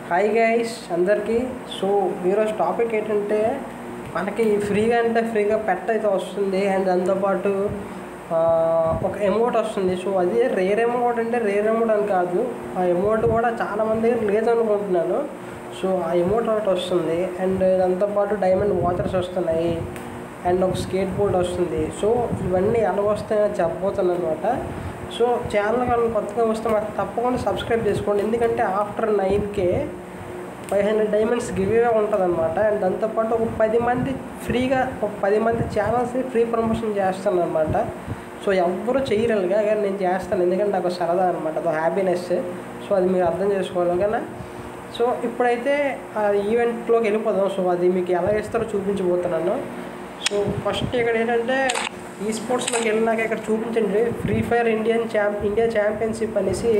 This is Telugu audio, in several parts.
హాయ్ గైస్ అందరికీ సో ఈరోజు టాపిక్ ఏంటంటే మనకి ఫ్రీగా అంటే ఫ్రీగా పెట్ అయితే వస్తుంది అండ్ దాంతోపాటు ఆ, ఒక ఎమౌంట్ వస్తుంది సో అది రేర్ ఎమౌంట్ అంటే రేర్ ఎమౌంట్ అని కాదు ఆ ఎమౌంట్ కూడా చాలామంది దగ్గర లేదనుకుంటున్నాను సో ఆ ఎమౌంట్ ఒకటి వస్తుంది అండ్ దాంతోపాటు డైమండ్ వాచర్స్ వస్తున్నాయి అండ్ ఒక స్కేట్ బోర్డ్ వస్తుంది సో ఇవన్నీ ఎలా వస్తాయని చెప్పబోతున్నాను అనమాట సో ఛానల్ కానీ కొత్తగా వస్తే మాకు తప్పకుండా సబ్స్క్రైబ్ చేసుకోండి ఎందుకంటే ఆఫ్టర్ నైన్కే ఫైవ్ హండ్రెడ్ డైమండ్స్ గివ్వే ఉంటుంది అనమాట అండ్ దాంతోపాటు ఒక పది మంది ఫ్రీగా ఒక పది మంది ఛానల్స్ని ఫ్రీ ప్రమోషన్ చేస్తాను అనమాట సో ఎవ్వరూ చేయరలుగా కానీ నేను చేస్తాను ఎందుకంటే నాకు సరదా అనమాట అదో హ్యాపీనెస్ సో అది మీరు అర్థం చేసుకోవాలి ఓకేనా సో ఇప్పుడైతే ఆ ఈవెంట్లోకి వెళ్ళిపోదాం సో అది మీకు ఎలా ఇస్తారో చూపించబోతున్నాను సో ఫస్ట్ ఇక్కడ ఏంటంటే ఈ స్పోర్ట్స్లోకి వెళ్ళినాక ఇక్కడ చూపించండి free fire Indian champ India championship అనేసి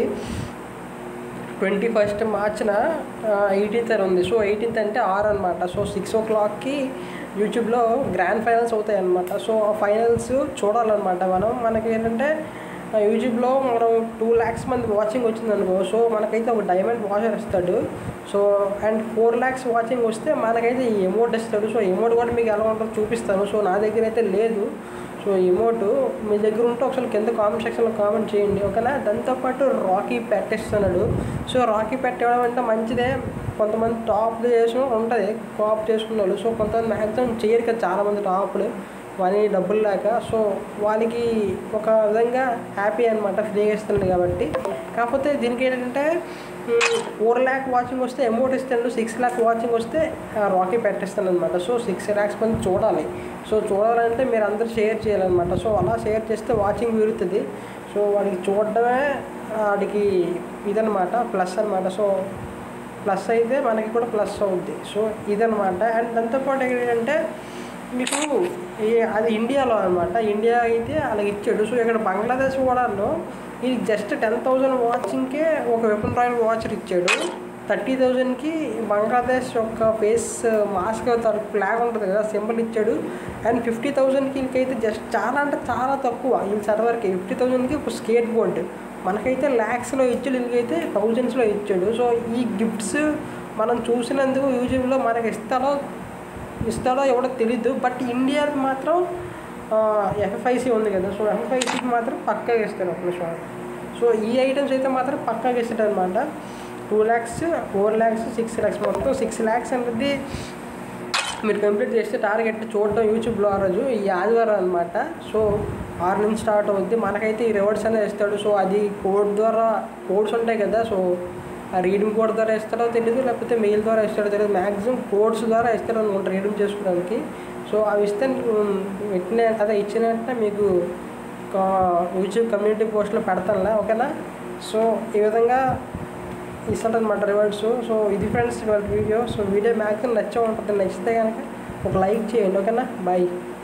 ట్వంటీ ఫస్ట్ మార్చిన ఎయిటీన్త్ అని ఉంది సో ఎయిటీన్త్ అంటే ఆరు అనమాట సో సిక్స్ ఓ క్లాక్కి యూట్యూబ్లో గ్రాండ్ ఫైనల్స్ అవుతాయి అనమాట సో ఆ ఫైనల్స్ చూడాలన్నమాట మనం మనకి ఏంటంటే ఆ యూట్యూబ్లో మనం టూ ల్యాక్స్ మంది వాచింగ్ వచ్చింది అనుకో సో మనకైతే ఒక డైమండ్ వాచర్ ఇస్తాడు so and four lakhs watching వస్తే మనకైతే ఈ ఎమౌంట్ ఇస్తాడు సో ఎమౌంట్ కూడా మీకు ఎలా ఉంటుందో చూపిస్తాను సో నా దగ్గర అయితే లేదు సో ఎమౌంట్ మీ దగ్గర ఉంటే ఒకసారి కింద కామెంట్ సెక్షన్లో కామెంట్ చేయండి ఓకేనా దాంతోపాటు రాకీ పెట్ ఇస్తున్నాడు సో రాకీ పెట్ ఇవ్వడం అంటే మంచిదే కొంతమంది టాప్ చేసిన ఉంటుంది టాప్ చేసుకున్న వాళ్ళు సో కొంతమంది మ్యాక్సిమం చేయరు కదా చాలామంది టాప్లు వాని డబ్బులు లేక సో వాళ్ళకి ఒక విధంగా హ్యాపీ అనమాట ఫ్రీగా ఇస్తుంది కాబట్టి కాకపోతే దీనికి ఏంటంటే ఫోర్ ల్యాక్ వాచింగ్ వస్తే అమౌంట్ ఇస్తాడు సిక్స్ ల్యాక్ వాచింగ్ వస్తే రాకీ పెట్టిస్తాను అనమాట సో సిక్స్ ల్యాక్స్ మంది చూడాలి సో చూడాలంటే మీరు అందరూ షేర్ చేయాలన్నమాట సో అలా షేర్ చేస్తే వాచింగ్ పెరుగుతుంది సో వాడికి చూడడమే వాడికి ఇదనమాట ప్లస్ అనమాట సో ప్లస్ అయితే మనకి కూడా ప్లస్ అవుద్ది సో ఇదనమాట అండ్ దాంతోపాటు ఏంటంటే మీకు ఈ అది ఇండియాలో అనమాట ఇండియా అయితే అలాగ ఇచ్చాడు సో ఇక్కడ బంగ్లాదేశ్ కూడాను ఇది జస్ట్ టెన్ థౌజండ్ వాచింగ్కే ఒక వెపన్ రాయల్ వాచర్ ఇచ్చాడు థర్టీ థౌజండ్కి బంగ్లాదేశ్ యొక్క ఫేస్ మాస్క్ ఫ్లాగ్ ఉంటుంది కదా సింబల్ ఇచ్చాడు అండ్ ఫిఫ్టీ థౌజండ్కి వీళ్ళకైతే జస్ట్ చాలా అంటే చాలా తక్కువ వీళ్ళ సర్వర్కి ఫిఫ్టీ థౌజండ్కి ఒక స్కేట్ బోర్డ్ మనకైతే ల్యాక్స్లో ఇచ్చాడు వీళ్ళకైతే థౌజండ్స్లో ఇచ్చాడు సో ఈ గిఫ్ట్స్ మనం చూసినందుకు యూట్యూబ్లో మనకి ఇస్తారో ఇస్తాడో ఎవడో తెలీదు బట్ ఇండియాకి మాత్రం ఎఫ్ఎఫ్ఐసి ఉంది కదా సో ఎఫ్ఎఫ్ఐసికి మాత్రం పక్కాగా ఇస్తాడు ఒక నిమిషం సో ఈ ఐటమ్స్ అయితే మాత్రం పక్కాగా ఇస్తాడు అనమాట two lakhs four lakhs six lakhs మొత్తం సిక్స్ ల్యాక్స్ అనేది మీరు కంప్లీట్ చేస్తే టార్గెట్ చూడడం యూట్యూబ్లో ఆ రోజు ఈ ఆదివారం అనమాట సో ఆరు నుంచి స్టార్ట్ అవుద్ది మనకైతే ఈ రివార్డ్స్ అనేది ఇస్తాడు సో అది కోడ్ ద్వారా కోడ్స్ ఉంటాయి కదా సో ఆ రీడింగ్ కోడ్ ద్వారా ఇస్తాడో తెలియదు లేకపోతే మెయిల్ ద్వారా ఇస్తాడో తెలియదు మ్యాక్సిమం కోడ్స్ ద్వారా ఇస్తాడు అనుకుంటారు రీడింగ్ చేసుకోవడానికి సో అవి ఇస్తే వెంటనే అదే ఇచ్చిన వెంటనే మీకు యూట్యూబ్ కమ్యూనిటీ పోస్ట్లో పెడతానులే ఓకేనా సో ఈ విధంగా ఇస్తాడనమాట రివార్డ్స్ సో ఇది ఫ్రెండ్స్ ఇవాళ వీడియో సో వీడియో మ్యాక్సిమం నచ్చే ఉంటుంది నచ్చితే కనుక ఒక లైక్ చేయండి ఓకేనా బాయ్